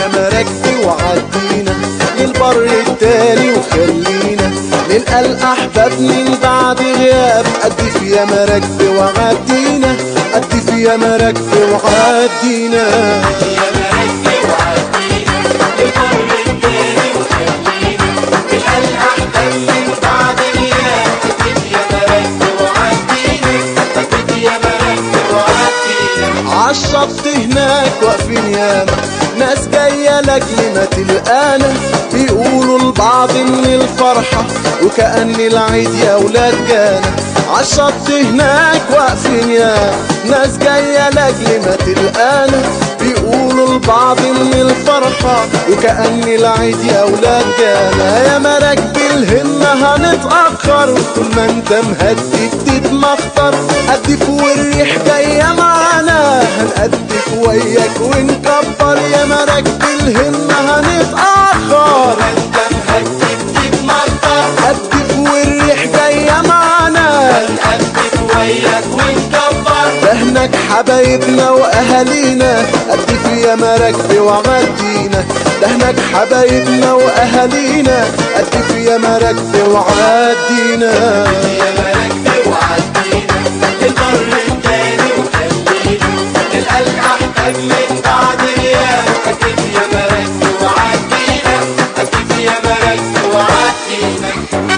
يا مراكبي وعدينا للبر التاني وخلينا نلقى الأحباب من بعد غياب قد في يا مراكبي وعدينا قد في يا مراكبي وعدينا يا مراكبي وعدينا للبر التاني وخلينا نلقى الأحباب من بعد غياب أكيد يا مراكبي وعدينا أكيد يا مراكبي وعدينا عالشط هناك واقفين ياما ناس جاية لاجل ما تلقانا بيقولوا لبعض ان الفرحة وكأن العيد يا ولاد جانا عالشط هناك واقفين ياما ناس جاية لاجل ما تلقانا بيقولوا لبعض ان الفرحة وكأن العيد يا ولاد جانا يا مراكب الهمة هنتأخر طول ما انت مهدي بتتمخطر قدف والريح جاية معانا هنقدف وياك ونكبر يا مراكب الهمة هنتأخر أنت مهدي بتتمطر قدف والريح جاية معانا نقدف وياك ونكبر دهنك حبايبنا واهالينا قدف يا مراكبي وعدينا دهنك حبايبنا واهالينا قدف يا مراكبي وعدينا يا مراكبي وعدينا للبر التاني وخلينا نلقى الأحباب من بعد غياب أكيد يا مراكبي وعدينا أكيد يا مراكبي وعدينا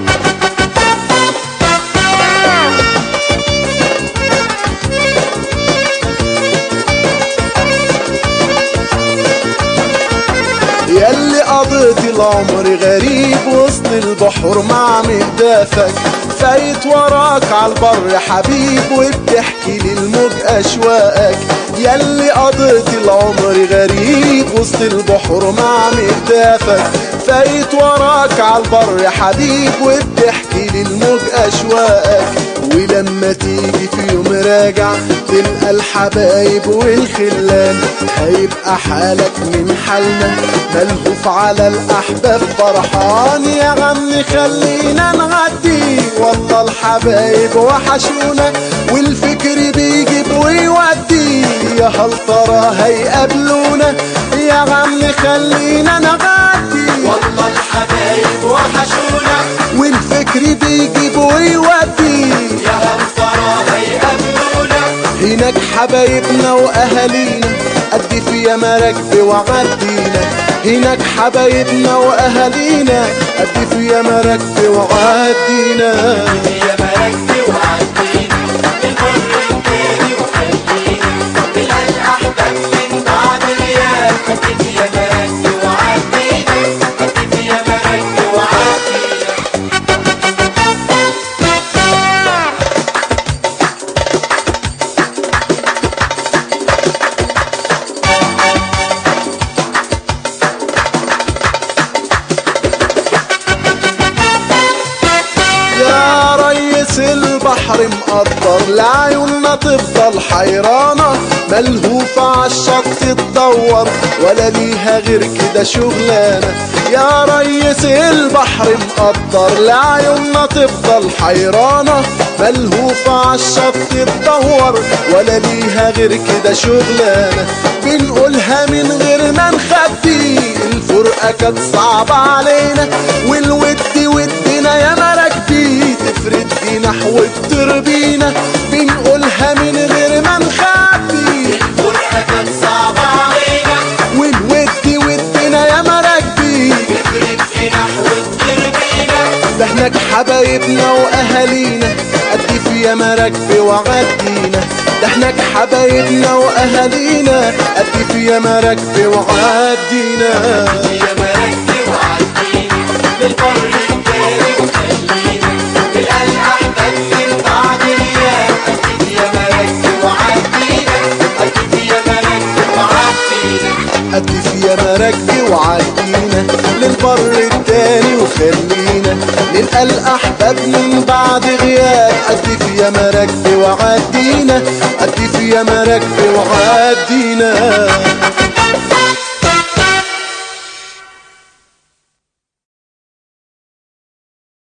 ياللي قضيت العمر غريب وسط البحر مع مهدافك فايت وراك عالبر حبيب وبتحكي للموج اشواقك ياللي قضيت العمر غريب وسط البحر مع مهدافك فايت وراك عالبر حبيب وبتحكي للموج اشواقك ولما تيجي في يوم راجع تلقى الحبايب والخلان هيبقى حالك من حالنا ملهوف على الأحباب فرحان يا عم خلينا نعدي والله الحبايب وحشونا والفكر بيجيب ويودي يا هل ترى هيقابلونا يا عم خلينا نعدي والله الحبايب وحشونا والفكر بيجيب ويودي يا هل ترى هيقابلونا هناك حبايبنا واهالينا قد في يا مراكب وعدينا هناك حبايبنا واهالينا قد في يا مراكب وعدينا يا مراكبي وعدينا للبر التاني وخلينا نلقى الأحباب من بعد غياب أكيد يا مراكبي وعدينا أكيد يا مراكبي وعدينا يا ريس البحر مقدر لعيوننا تفضل حيرانة ملهوفة عالشط تدور ولا ليها غير كده شغلانة يا ريس البحر مقدر لعيوننا تفضل حيرانة ملهوفة عالشط تدور ولا ليها غير كده شغلانة بنقولها من غير ما نخبي الفرقة كانت صعبة علينا والود ودنا يا مراكبي تفرد بينا حوالي بينا بنقولها من غير ما نخبي الفرقة كانت صعبة علينا والود ودنا يا مراكبي تفرد في نحو التربينا ده هناك حبايبنا واهالينا قد في يا مراكبي وعدينا ده هناك حبايبنا واهالينا قد في يا مراكبي وعدينا يا مراكبي وعدينا للبر التاني وخلينا نلقى الأحباب من بعد غياب أكيد يا مراكبي وعدينا أكيد يا مراكبي وعدينا قد في يا مراكبي وعدينا للبر التاني وخلينا نلقى الأحباب من بعد غياب قد في يا مراكبي وعدينا قد في يا مراكبي وعدينا